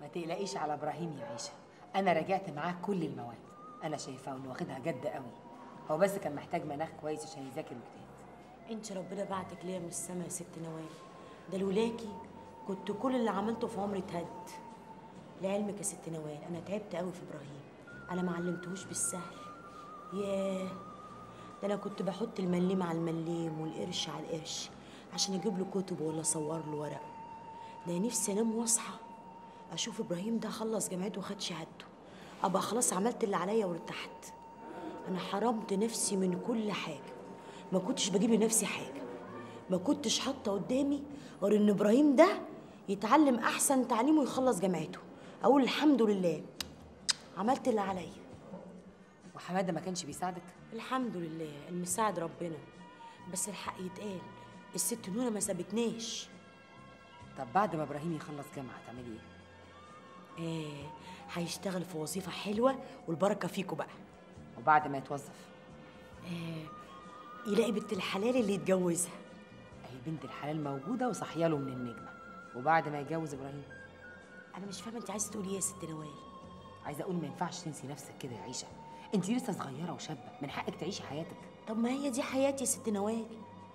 ما تقلقيش على ابراهيم يا عيشه انا راجعت معاه كل المواد انا شايفاه انه واخدها جد قوي هو بس كان محتاج مناخ كويس عشان يذاكر ويجتهد انت ربنا بعتك ليا من السما يا ست نوال ده لولاكي كنت كل اللي عملته في عمري اتهد لعلمك يا ست نوال انا تعبت قوي في ابراهيم انا ما علمتهوش بالسهل ياه ده انا كنت بحط المليم على المليم والقرش على القرش عشان اجيب له كتب ولا اصور له ورق ده نفسي انام واصحى اشوف ابراهيم ده خلص جامعته وخد شهادته ابقى خلاص عملت اللي عليا وارتحت انا حرمت نفسي من كل حاجه ما كنتش بجيب لنفسي حاجه ما كنتش حاطه قدامي غير ان ابراهيم ده يتعلم احسن تعليم ويخلص جامعته اقول الحمد لله عملت اللي عليا وحماده ما كانش بيساعدك الحمد لله المساعد ربنا بس الحق يتقال الست نونه ما سابتناش طب بعد ما ابراهيم يخلص جامعه هتعملي ايه ايه هيشتغل في وظيفه حلوه والبركه فيكوا بقى وبعد ما يتوظف إيه يلاقي بنت الحلال اللي يتجوزها اهي بنت الحلال موجوده وصاحيه له من النجمه وبعد ما يتجوز ابراهيم انا مش فاهمه انت عايزه تقولي ايه يا ست نوال عايزه اقول ما ينفعش تنسي نفسك كده يا عيشه انت لسه صغيره وشابه من حقك تعيشي حياتك طب ما هي دي حياتي يا ست نوال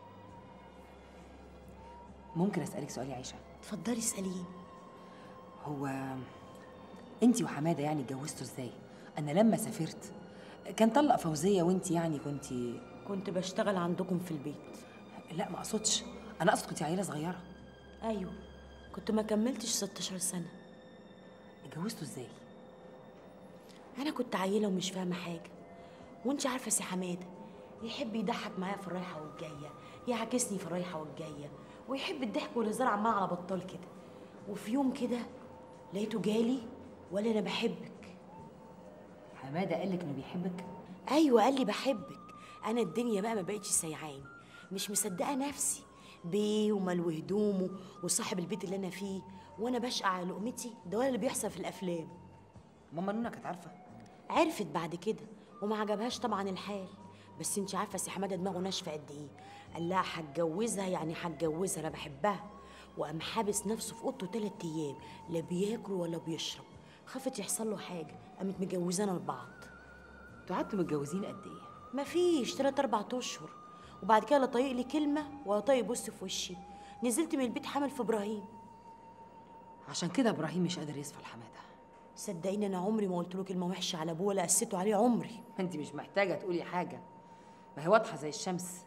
ممكن اسالك سؤال يا عيشه اتفضلي اساليني هو انت وحماده يعني اتجوزتوا ازاي انا لما سافرت كان طلق فوزيه وانت يعني كنت كنت بشتغل عندكم في البيت لا ما اقصدش انا اقصد كنت عيله صغيره ايوه كنت ما كملتش 16 سنه اتجوزتوا ازاي انا كنت عيله ومش فاهمه حاجه وانت عارفه سي حماده يحب يضحك معايا في الرايحه والجايه يعكسني في الرايحه والجايه ويحب الضحك والهزار عمال على بطال كده وفي يوم كده لقيته جالي وقال لي انا بحبك حماده قال لك انه بيحبك ايوه قال لي بحبك انا الدنيا بقى ما بقتش سيعاني مش مصدقه نفسي بيه وملو هدومه وصاحب البيت اللي انا فيه وانا بشقى على لقمتي ده ولا اللي بيحصل في الافلام ماما نونا كانت عارفه عرفت بعد كده وما عجبهاش طبعا الحال بس انت عارفه سي حماده دماغه ناشفه قد ايه قال لها هتجوزها يعني هتجوزها انا بحبها وقام حابس نفسه في اوضته تلات ايام لا بياكل ولا بيشرب خافت يحصل له حاجه قامت مجوزانا لبعض انتوا قعدتوا متجوزين قد ايه مفيش تلات اربع اشهر وبعد كده لا طايق لي كلمه ولا طايق يبص في وشي نزلت من البيت حامل في ابراهيم عشان كده ابراهيم مش قادر يصفى لحماده صدقيني انا عمري ما قلت له كلمه وحشه على ابوه ولا قسيته عليه عمري انت مش محتاجه تقولي حاجه ما هي واضحه زي الشمس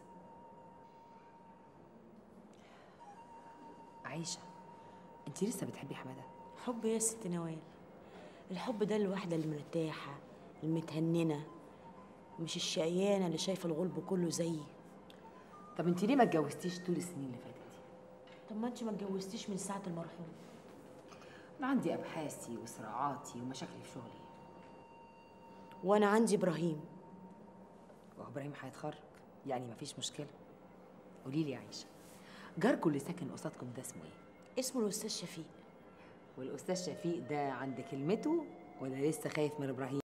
عايشه انت لسه بتحبي حماده حب يا ست نوال الحب ده الواحدة المرتاحة المتهننة مش الشقيانة اللي شايفة الغلب كله زيي طب انت ليه ما اتجوزتيش طول السنين اللي فاتت دي طب ما انت ما اتجوزتيش من ساعة المرحوم انا عندي ابحاثي وصراعاتي ومشاكلي في شغلي وانا عندي ابراهيم وهو ابراهيم هيتخرج يعني مفيش مشكله قولي لي يا عيشه جاركم اللي ساكن قصادكم ده اسمه ايه اسمه الاستاذ شفيق والاستاذ شفيق ده عند كلمته ولا لسه خايف من ابراهيم